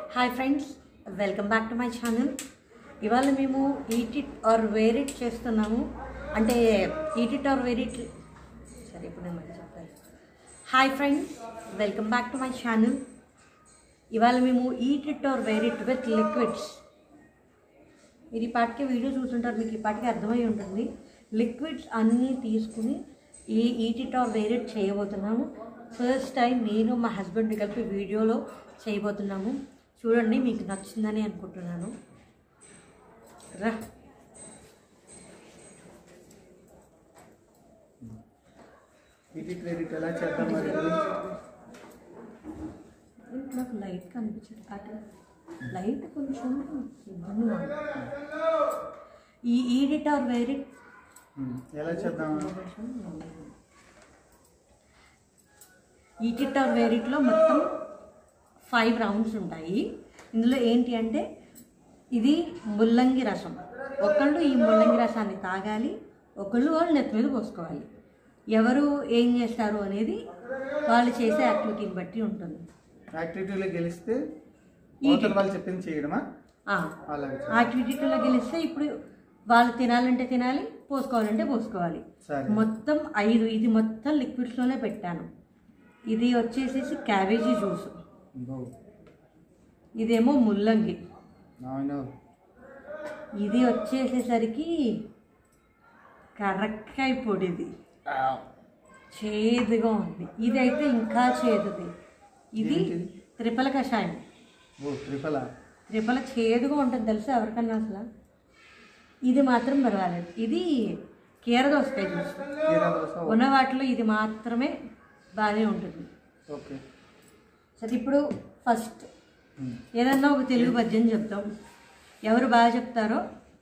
Hi friends welcome back to my channel ఇవాళ మేము eat it or wear it చేస్తున్నాము అంటే eat it or wear it సరే ఇప్పుడు నేను మళ్ళీ చెప్తాను hi friends welcome back to my channel ఇవాళ మేము eat it or wear it with liquids మీరు ఈ పాటికి వీడియో చూస్తుంటారు మీకు ఈ పాటికి అర్థమై ఉంటుంది లిక్విడ్స్ అన్నీ తీసుకుని ఈ eat it or wear it చేయబోతున్నాము ఫస్ట్ టైం నేను మా హస్బెండ్ కలిపి వీడియోలో చేయబోతున్నాము చూడండి మీకు నచ్చిందని అనుకుంటున్నాను రా ఇది క్రెడిట్ ఎలా చేద్దాం మరి నాకు లైట్ కనిపించదు అటు లైట్ కొంచెం ఇబ్బందిగా ఉంది. ఈ eat it or wear it um, ఎలా చేద్దాం ఈ కిట్ ఆర్ వేరిట్లో మొత్తం ఫైవ్ రౌండ్స్ ఉంటాయి ఇందులో ఏంటి అంటే ఇది ముల్లంగి రసం ఒకళ్ళు ఈ ముల్లంగి రసాన్ని తాగాలి ఒకళ్ళు వాళ్ళు నెత్తి మీద పోసుకోవాలి ఎవరు ఏం చేస్తారు అనేది వాళ్ళు చేసే యాక్టివిటీని బట్టి ఉంటుంది యాక్టివిటీలో గెలిస్తే ఈ అవతల వాళ్ళు చెప్పింది చేయడమా ఆ, అలాగే యాక్టివిటీలో గెలిస్తే ఇప్పుడు వాళ్ళు తినాలంటే తినాలి పోసుకోవాలంటే పోసుకోవాలి సరే మొత్తం ఐదు ఇది మొత్తం లిక్విడ్స్లోనే పెట్టాను ఇది వచ్చేసేసి క్యాబేజీ జ్యూస్ గో ఇదేమో ముల్లంగి అవును ఇది వచ్చేసేసరికి కరక్కాయ పొడిది చేదుగా ఉంది ఇదైతే ఇంకా చేదుది ఇది ఏంటిది? త్రిపల కషాయం ఓ త్రిఫల త్రిపల చేదుగా ఉంటుంది తెలుసా ఎవరికన్నా అసలు ఇది మాత్రం పర్వాలేదు ఇది కీర దోసకాయ జ్యూస్ కీరా దోశ ఉన్న వాటిలో ఇది మాత్రమే బాగానే ఉంటుంది ఓకే సరే ఇప్పుడు ఫస్ట్ ఉమ్, ఏదన్నా ఒక తెలుగు పద్యం చెప్తాం ఎవరు బాగా చెప్తారో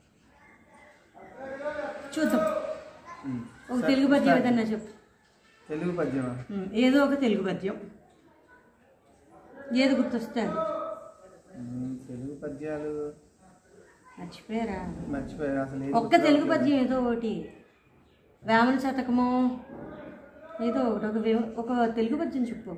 చూద్దాం ఉమ్. ఒక సరే, తెలుగు పద్యం start. ఏదన్నా చెప్పు తెలుగు పద్యమా ఉమ్, ఏదో ఒక తెలుగు పద్యం ఏది గుర్తొస్తే అది ఉమ్, తెలుగు పద్యాలు మర్చిపోయారా మర్చిపోయారు అసలు ఏది ఒక్క తెలుగు పద్యం ఏదో ఒకటి వేమన శతకమో ఏదో ఒకటి ఒక వే- ఒక తెలుగు పద్యం చెప్పు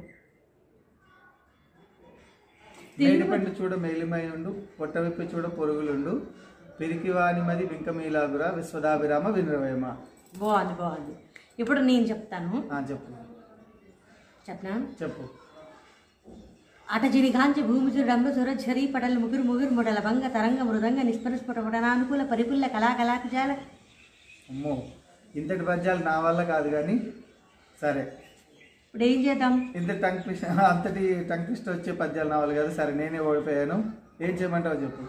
మేడి పండు చూడ మేలిమై ఉండు పొట్ట విప్పి చూడ పొరుగులుండు పిరికి వాని మది వింకమీలాగుర విశ్వదాభిరామ వినరవేమ బాగుంది బాగుంది ఇప్పుడు నేను చెప్తాను ఆ, చెప్పు చెప్పనా చెప్పు అటజిని కాంచి భూమిజు డంబసుర ఝరి పడల ముగురు ముగురు ముడల భంగ తరంగ మృదంగ నిస్పరస్ఫుట పడనానుకూల పరిపుల్ల కళా కళాకుజాల అమ్మో ఇంతటి పద్యాలు నా వల్ల కాదు కానీ సరే ఇప్పుడు ఏం చేద్దాం ఇంత టంగ్ ట్విస్ట్ అంతటి టంగ్ ట్విస్ట్ వచ్చే పద్యాలు నా వల్ల కాదు సరే నేనే ఓడిపోయాను ఏం చేయమంటావు చెప్పు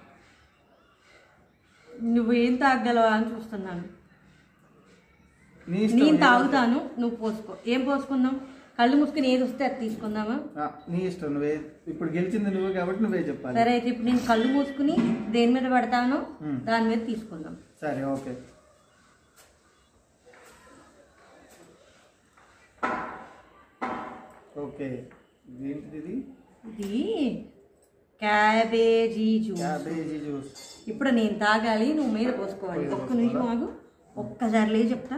నువ్వు ఏం తాగలవా అని చూస్తున్నాను నీ ఇష్టం నేను ఏది- తాగుతాను నువ్వు పోసుకో ఏం పోసుకుందాం కళ్ళు మూసుకుని ఏది వస్తే అది తీసుకుందామా ఆ, నీ ఇష్టం నువ్వే ఇప్పుడు గెలిచింది నువ్వే కాబట్టి నువ్వే చెప్పాలి సరే అయితే ఇప్పుడు నేను కళ్ళు మూసుకుని దేని మీద పడతానో మ్. దాని మీద తీసుకుందాం సరే ఓకే ఓకే ఏంటిది ఇది ఇది క్యాబేజీ జ్యూస్ క్యాబేజీ జ్యూస్ ఇప్పుడు నేను తాగాలి నువ్వు మీద పోసుకోవాలి ఒక్క నిమిషం ఆగు ఒక్కసారి లే చెప్తా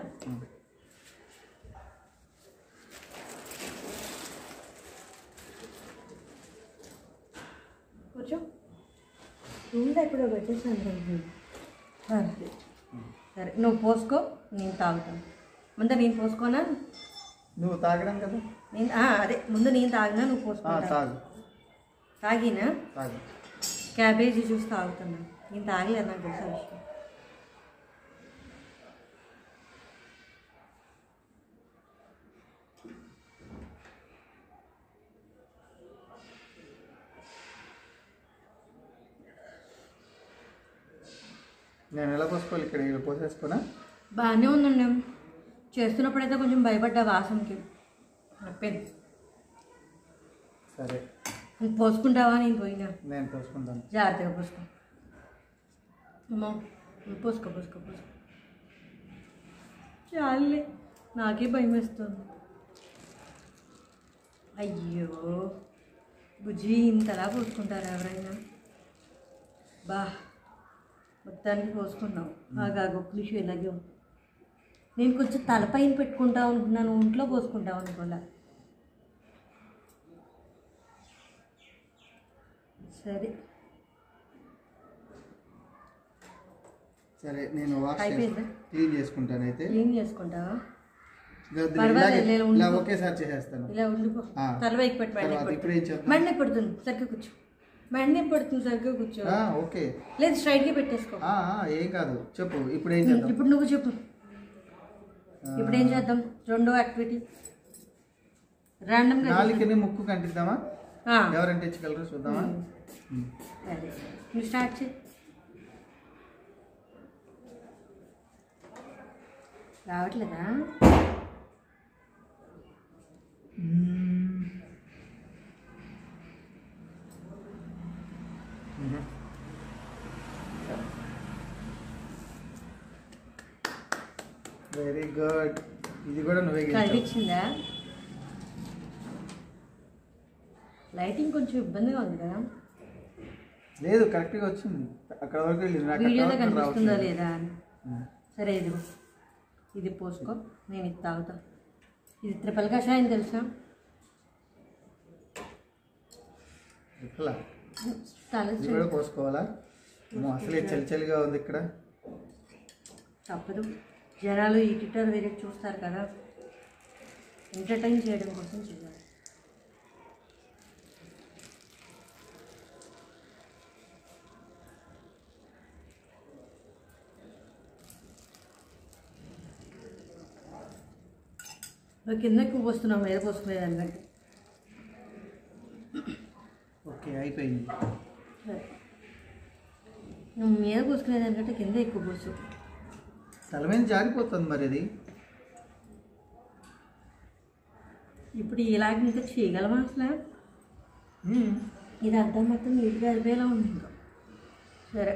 కూర్చో ఉందా ఇప్పుడు వచ్చేసాను సరే సరే నువ్వు పోసుకో నేను తాగుతాను ముందు నేను పోసుకోనా నువ్వు తాగడం కదా నేను ఆ, అదే ముందు నేను తాగినా నువ్వు ఆ, పోసుకో తాగు తాగినా తాగు క్యాబేజీ జ్యూస్ తాగుతున్నాను నేను తాగలేదు నాకు తెలుసా విషయం నేను ఎలా పోసుకోవాలి ఇక్కడ ఇక్కడ పోసేసుకున్నా బాగానే ఉందండి చేస్తున్నప్పుడైతే కొంచెం భయపడ్డా వాసనకి నొప్పింది సరే నువ్వు పోసుకుంటావా నేను పోయినా నేను పోసుకుంటాను జాగ్రత్తగా పోసుకో అమ్మా నువ్వు పోసుకో పోసుకో పోసుకో చాలే నాకే భయం వేస్తుంది అయ్యో బుజ్జి ఇంతలా పోసుకుంటారా ఎవరైనా బా మొత్తానికి పోసుకున్నావు బాగా గొప్పలిషు ఇలాగే ఉంది. నేను కొంచెం తలపైన పెట్టుకుంటా ఉంటున్నాను ఒంట్లో పోసుకుంటావు అనుకోలే సరే సరే నేను వాష్ అయిపోయిందా? క్లీన్ చేసుకుంటాను అయితే క్లీన్ చేసుకుంటావా ఇలా వద్దు, పర్వాలేదు, ఇలాగే- నేను ఉండు. ఇలా ఒకేసారి చేసేస్తాను ఇలా ఉండిపో ఆ. తలవైకి పెట్టి బండి తర్వాత ఇప్పుడు ఏం చేద్దాం? బండి పడుతుంది సరిగ్గా కూర్చో బండి పడుతుంది సరిగ్గా కూర్చో ఆ, ఓకే లేదు స్ట్రైట్గా పెట్టేసుకో ఆ, ఆ, ఏం కాదు చెప్పు ఇప్పుడు ఏం చేద్దాం ఇప్పుడు నువ్వు చెప్పు ఇప్పుడు ఏం చేద్దాం రెండో యాక్టివిటీ ర్యాండమ్గా నాలుకని ముక్కు కంటిద్దామా ఎవరంటే ఇచ్చగలరు చూద్దామా ఉమ్. సరే నువ్వు స్టార్ట్ చేయి రావట్లేదా వెరీ గుడ్ ఇది కూడా నువ్వే గెలిచావు కనిపించిందా లైటింగ్ కొంచెం ఇబ్బందిగా ఉంది కదా లేదు కరెక్ట్గా వచ్చింది అక్కడ వరకు వెళ్ళింది నాకు అక్కడ వీడియోలో వరకు కనిపిస్తుందా రావట్లేదు. లేదా అని ఉమ్. సరే ఇది ఇది పోసుకో నేను ఇది తాగుతా ఇది త్రిపల్ కషాయం తెలుసా ఎట్లా తల ఇది కూడా పోసుకోవాలా అమ్మో, అసలే చలి చలిగా ఉంది ఇక్కడ తప్పదు జనాలు ఈ ట్విట్టర్ వేరే చూస్తారు కదా ఎంటర్టైన్ చేయడం కోసం చేయాలి నువ్వు కింద ఎక్కువ పోస్తున్నావు మీద పోసుకునే దానికంటే ఓకే అయిపోయింది సరే నువ్వు మీద పోసుకునే దానికంటే కింద ఎక్కువ పోసు తల మీద జారిపోతుంది మరి అది ఇప్పుడు ఇలాగ ఇంకా చేయగలమా అసలు ఉమ్. ఇదంతా మొత్తం నీట్గా అయిపోయేలా ఉంది ఇంకా సరే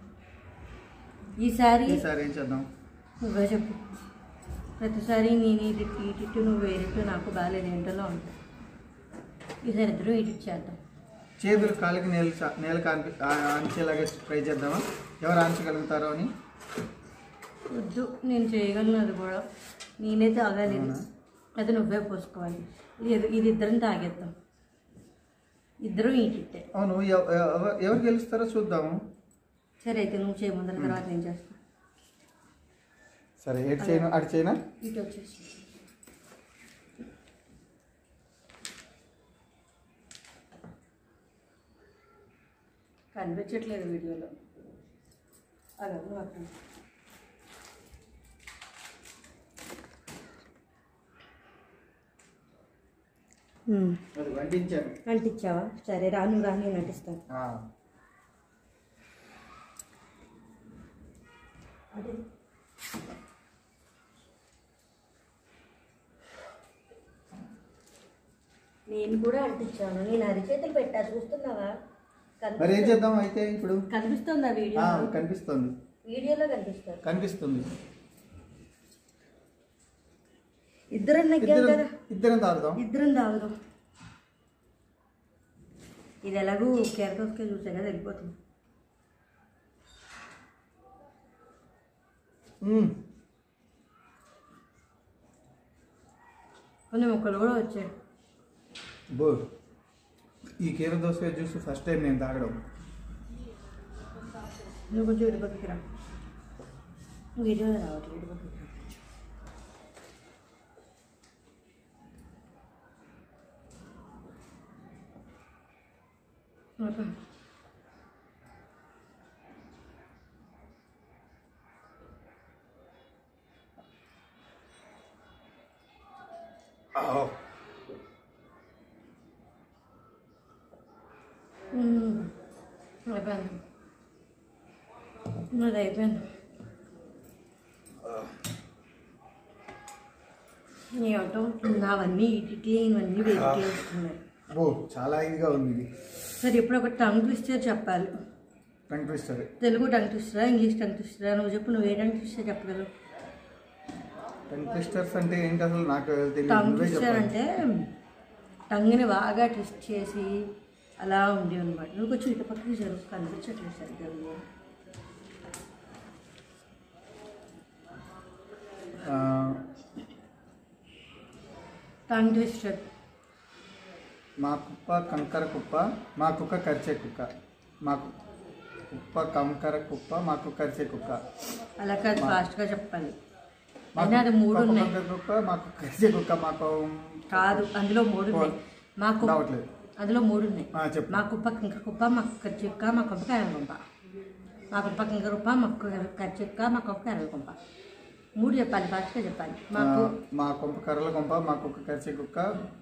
ఈసారి ఈసారి ఏం చేద్దాం నువ్వే చెప్పు ప్రతిసారి నేను ఇది ఈ టిట్టు నువ్వు వేరేట్టు నాకు బాగాలేదు ఏంటలో ఉంటాయి ఈసారి ఇద్దరు ఈ టిట్ చేద్దాం చేతులు కాలికి నేల చా- నేల కాని ఆంచేలాగా ట్రై చేద్దామా ఎవరు ఆంచగలుగుతారో అని వద్దు నేను చేయగలను అది కూడా నేనే తాగాలి ఇది. అది నువ్వే పోసుకోవాలి ఇది ఇది ఇద్దరం తాగేద్దాం ఇద్దరం ఈ టిట్టే అవును ఎవ- ఎవ- ఎవరు గెలుస్తారో చూద్దాము సరే అయితే నువ్వు చేయ ముందర తర్వాత నేను చేస్తాను సరే ఎటు చేయను అటు చేయనా ఇటు వచ్చేసి కనిపించట్లేదు వీడియోలో అలా నువ్వు అక్కడ అది వండించాను అంటించావా సరే రాను రా నేను నటిస్తాను ఆ. అదే నేను కూడా అంటించాను నేను అరిచేతులు పెట్టా చూస్తున్నావా కనిపి- మరి ఏం చేద్దాం అయితే ఇప్పుడు కనిపిస్తుందా వీడియో ఆ, కనిపిస్తుంది వీడియోలో కనిపిస్తుంది కనిపిస్తుంది ఇద్దరం నెగ్గాం ఇద్దరం కదా ఇద్దరం తాగుదాం ఇద్దరం తాగుదాం ఇది ఎలాగూ కేరళకే చూసా కదా వెళ్ళిపోతుంది మ్మ్. కొన్ని మొక్కలు కూడా వచ్చాయి బో ఈ కీర దోసకాయ జ్యూస్ ఫస్ట్ టైం నేను తాగడం నువ్వు కొంచెం ఇటు పక్కకి రా వీడియోలో రావట్లేదు ఇటు పక్కకి రా ఓకే. మ్మ్. అయిపోయింది అది అయిపోయింది ఏమిటో నావన్నీ ఇటుకి ఇవన్నీ వెతికి వస్తున్నాయి బో చాలా ఇదిగా ఉంది ఇది సరే ఇప్పుడు ఒక టంగ్ ట్విస్టర్ చెప్పాలి టంగ్ ట్విస్టర్ తెలుగు టంగ్ ట్విస్టరా ఇంగ్లీష్ టంగ్ ట్విస్టరా నువ్వు చెప్పు నువ్వు ఏ టంగ్ ట్విస్టర్ చెప్పగలవు టంగ్ ట్విస్టర్స్ అంటే ఏంటి అసలు నాకు తెలియదు టంగ్ నువ్వే ట్విస్టర్ చెప్పాలి అంటే టంగ్ని బాగా ట్విస్ట్ చేసి అలా ఉంది అనమాట నువ్వు కొంచెం ఇటు పక్కకి జరుగు కనిపించట్లేదు సరిగ్గా నువ్వు. ఆ, టంగ్ ట్విస్టర్ మా కుప్ప కంకర కుప్ప మా కుక్క కరిచే కుక్క మా కు- కుప్ప కంకర కుప్ప మా కుక్క కరిచే కుక్క అలా కాదు ఫాస్ట్గా చెప్పాలి మా అయినా అది మూడు కుప్ప ఉన్నాయి కంకర కుక్క మా కుక్క కరిచే కుక్క మాకు కాదు అందులో మూడు ఉన్నాయి మా కుప్ప రావట్లేదు అందులో మూడు ఉన్నాయి ఆ, చెప్పు మా కుప్ప కింక కుప్ప మా కుక్క చిక్క మా కుప్ప కేరళ కుప్ప మా కుప్ప కింక కుప్ప మా కుక్క చిక్క మా కుప్ప కేరళ కుప్ప మూడు చెప్పాలి ఫాస్ట్గా చెప్పాలి మాకు ఆ, మా కొంప కర్రల కొంప మా కుక్క కరిచే కుక్క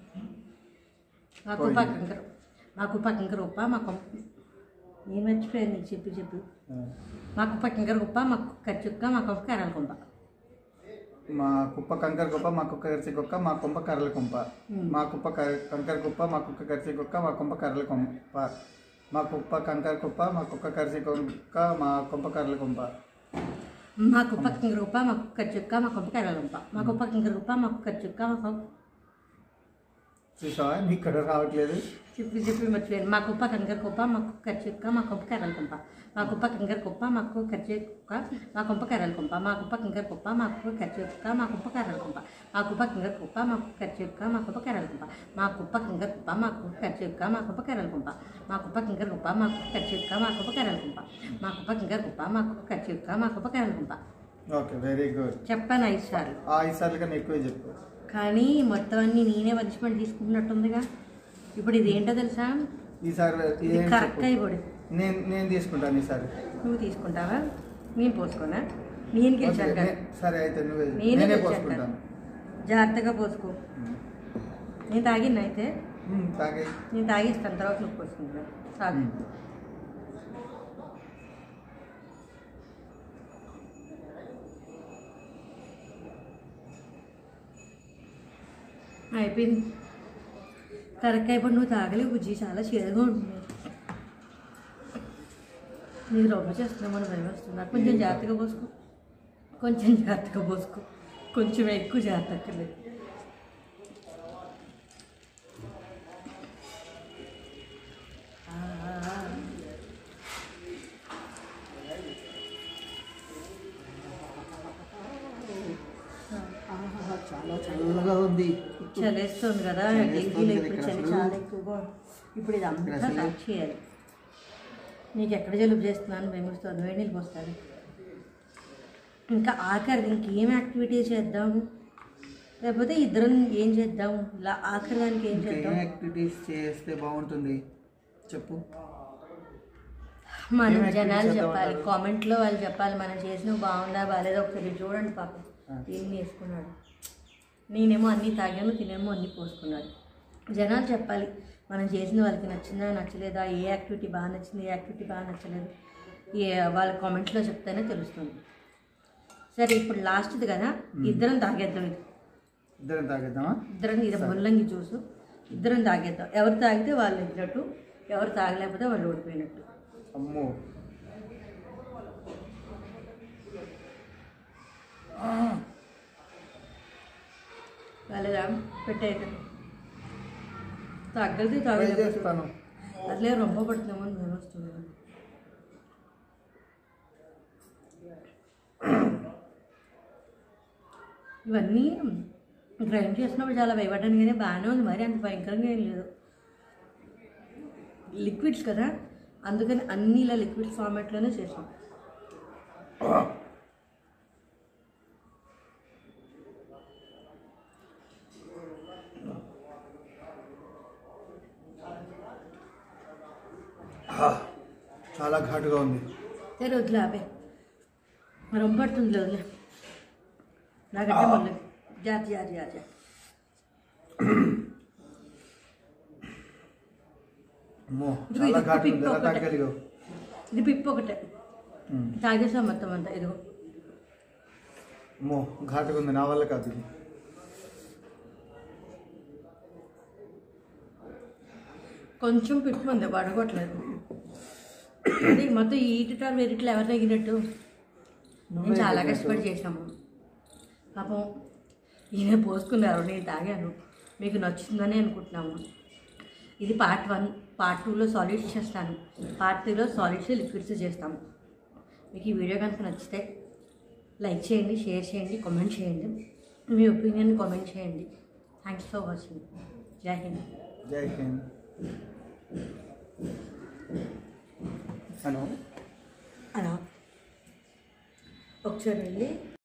మా కుప్ప కింకర మా కుప్ప కింకర కుప్ప మా కుప్ప నేను మర్చిపోయాను నీకు చెప్పి చెప్పి ఆ, మా కుప్ప కింకర కుప్ప మా కుక్క చిక్క మా కుప్ప కేరళ కుప్ప మా కుప్ప కంకర కుప్ప మా కుక్క కరిచే కుక్క మా కొంప కర్రల కొంప మా కుప్ప కర- కంకర కుప్ప మా కుక్క కరిచే కుక్క మా కొంప కర్రల కొంప మా కుప్ప కంకర కుప్ప మా కుక్క కరిచే కుక్క మా కొంప కర్రల కొంప మా కుప్ప కింకర కుప్ప మా కుక్క చిక్క మా కుప్ప కేరళ కుప్ప మా కుప్ప కింకర కుప్ప మా కుక్క చిక్క మా కుప్ప చూసావా నీకు ఇక్కడ రావట్లేదు చెప్పి చెప్పి మర్చిపోయాను మా కుప్ప కంకర కుప్ప మా కుక్క చిక్క మా కుప్ప కేరళ కుప్ప మా కుప్ప కంకర కుప్ప మా కుక్క కచ్చి కుక్క మా కుప్ప కేరళ కుప్ప మా కుప్ప కంకర కుప్ప మా కుక్క కచ్చి కుక్క మా కుప్ప కేరళ కుప్ప మా కుప్ప కంకర కుప్ప మా కుక్క కచ్చి కుక్క మా కుప్ప కేరళ కుప్ప మా కుప్ప కంకర కుప్ప మా కుక్క కచ్చి కుక్క మా కుప్ప కేరళ కుప్ప మా కుప్ప కంకర కుప్ప మా కుక్క కచ్చి కుక్క మా కుప్ప కేరళ కుప్ప మా కుప్ప కంకర కుప్ప మా కుక్క కచ్చి కుక్క మా కుప్ప కేరళ కుప్ప ఓకే వెరీ గుడ్ చెప్పాను ఐదు సార్లు ఆ ఐదు సార్లు కన్నా ఎక్కువే చెప్పు కానీ మొత్తం అన్నీ నేనే పనిష్మెంట్ తీసుకుంటున్నట్టుందిగా ఇప్పుడు ఇది ఏంటో తెలుసా ఈసారి ఇది ఏం కరెక్ట్ చెప్పు అయిపోయి నేను నేను తీసుకుంటాను ఈసారి నువ్వు తీసుకుంటావా నేను పోసుకోనా నేను గెలిచాను కదా నే- సరే అయితే నువ్వే చెప్పు. నేనే నేనే గెలిచాను కదా పోసుకుంటాను జాగ్రత్తగా పోసుకో నేను తాగిన అయితే ఉమ్, తాగే నేను తాగిస్తాను తర్వాత నువ్వు పోసుకుంటా చాలు ఉమ్. అయిపోయింది కరెక్ట్ అయిపోయి నువ్వు తాగలే బుజ్జి చాలా చేదుగా ఉంటుంది నీకు రొమ్మ చేస్తున్నామని భయం వస్తుంది నాకు కొంచెం జాగ్రత్తగా పోసుకో కొంచెం జాగ్రత్తగా పోసుకో కొంచెం ఎక్కువ జాగ్రత్త అక్కర్లేదు చాలా చల్లగా ఉంది చలేస్తుంది కదా చలేస్తుంది ఢిల్లీలో కదా ఇప్పుడు ఇక్కడ చలి అసలు. చాలా ఎక్కువగా ఉంది. ఇప్పుడు ఇది అంతా ఇక్కడ అసలు- కట్ చేయాలి నీకు ఎక్కడ జలుబు చేస్తున్నాను భయమిస్తుంది వేడి నీళ్ళు పోస్తాను ఇంకా ఆఖరి ఇంకేం యాక్టివిటీ చేద్దాము లేకపోతే ఇద్దరం ఏం చేద్దాము ఇలా ఆఖరి దానికి ఏం ఇంకా చేద్దాం ఏం యాక్టివిటీస్ చేస్తే బాగుంటుంది చెప్పు మనం ఏం activities జనాలు చేద్దాం చెప్పాలి అంటారు? కామెంట్లో వాళ్ళు చెప్పాలి మనం చేసినవి బాగుందా బాగాలేదా ఒకసారి చూడండి పాపం ఆ. ఎన్ని వేసుకున్నాడు నేనేమో అన్నీ తాగాను తినేమో అన్నీ పోసుకున్నాడు జనాలు చెప్పాలి మనం చేసిన వాళ్ళకి నచ్చిందా నచ్చలేదా ఏ యాక్టివిటీ బాగా నచ్చింది ఏ యాక్టివిటీ బాగా నచ్చలేదు ఏ వాళ్ళ కామెంట్లో చెప్తేనే తెలుస్తుంది సరే ఇప్పుడు లాస్ట్ది కదా ఇద్దరం తాగేద్దాం ఇది ఇద్దరం తాగేద్దామా ఇద్దరం ఇది ముల్లంగి జ్యూసు ఇద్దరం తాగేద్దాం ఎవరు తాగితే వాళ్ళు ఇచ్చినట్టు ఎవరు తాగలేకపోతే వాళ్ళు ఓడిపోయినట్టు అమ్మో వాళ్ళదా పెట్టేయటం తగ్గదు ట్రై తాగలేదు చేస్తాను అట్లే రొమ్మ పడుతున్నామో అని భయం వస్తుంది ఇవన్నీ గ్రైండ్ చేసినప్పుడు చాలా భయపడ్డాను కానీ బాగానే ఉంది మరి అంత భయంకరంగా ఏం లేదు లిక్విడ్స్ కదా అందుకని అన్ని ఇలా లిక్విడ్ ఫార్మాట్లోనే చేసాం చాలా ఘాటుగా ఉంది సరే వదిలే ఆపే రొమ్మ పడుతుంది వదిలే నాకంటే మళ్ళీ జాతి జాతి జాతి అమ్మో ఇదిగో చాలా ఇది ఘాటు ఉంది పిప్పు ఎలా ఒకటే. తాగలిగావు ఇది పిప్పు ఒకటే ఉమ్. తాగేసాం మొత్తం అంతా ఇదిగో అమ్మో ఘాటుగా ఉంది నా వల్ల కాదు ఇది కొంచెం పిప్పు ఉంది పడగొట్టలేదు ఇది మొత్తం ఈ ఈటిటార్ వెరిట్లు ఎవరు తగినట్టు నేను చాలా కష్టపడి చేశాము పాపం ఈయన పోసుకున్నారు నేను తాగాను మీకు నచ్చుతుందని అనుకుంటున్నాము ఇది పార్ట్ వన్ పార్ట్ టూలో సాలిడ్స్ చేస్తాను పార్ట్ త్రీలో సాలిడ్స్ లిక్విడ్స్ చేస్తాము మీకు ఈ వీడియో కనుక నచ్చితే లైక్ చేయండి షేర్ చేయండి కామెంట్ చేయండి మీ ఒపీనియన్ కామెంట్ చేయండి థ్యాంక్స్ ఫర్ వాచింగ్ జై హింద్ జై హింద్ అను అలా ఒకసారి వెళ్ళి